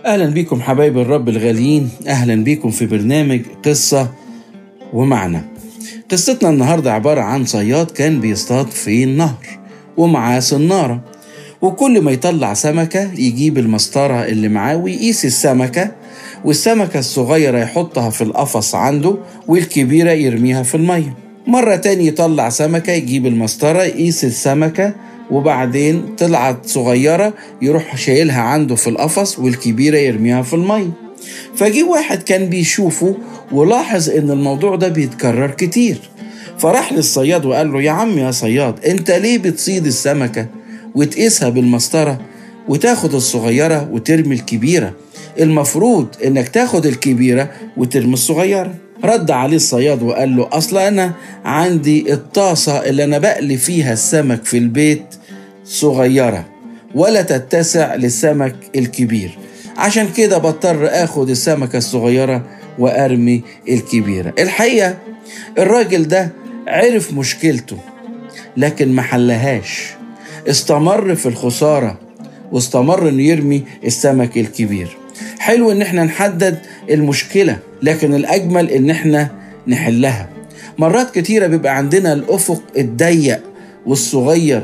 أهلا بكم حبايب الرب الغاليين أهلا بكم في برنامج قصة ومعنى قصتنا النهاردة عبارة عن صياد كان بيصطاد في النهر ومعاه صنارة وكل ما يطلع سمكة يجيب المسطرة اللي معاه ويقيس السمكة والسمكة الصغيرة يحطها في القفص عنده والكبيرة يرميها في المية مرة تاني يطلع سمكة يجيب المسطرة يقيس السمكة وبعدين طلعت صغيرة يروح شايلها عنده في القفص والكبيرة يرميها في المية فجي واحد كان بيشوفه ولاحظ ان الموضوع ده بيتكرر كتير فراح للصياد وقال له يا عم يا صياد انت ليه بتصيد السمكة وتقيسها بالمسطرة وتاخد الصغيرة وترمي الكبيرة المفروض انك تاخد الكبيرة وترمي الصغيرة رد عليه الصياد وقال له اصل انا عندي الطاسة اللي انا بقلي فيها السمك في البيت صغيرة ولا تتسع للسمك الكبير عشان كده بضطر اخد السمكة الصغيرة وارمي الكبيرة الحقيقة الراجل ده عرف مشكلته لكن ما حلهاش استمر في الخسارة واستمر انه يرمي السمك الكبير حلو ان احنا نحدد المشكلة لكن الاجمل ان احنا نحلها مرات كتيرة بيبقى عندنا الافق الضيق والصغير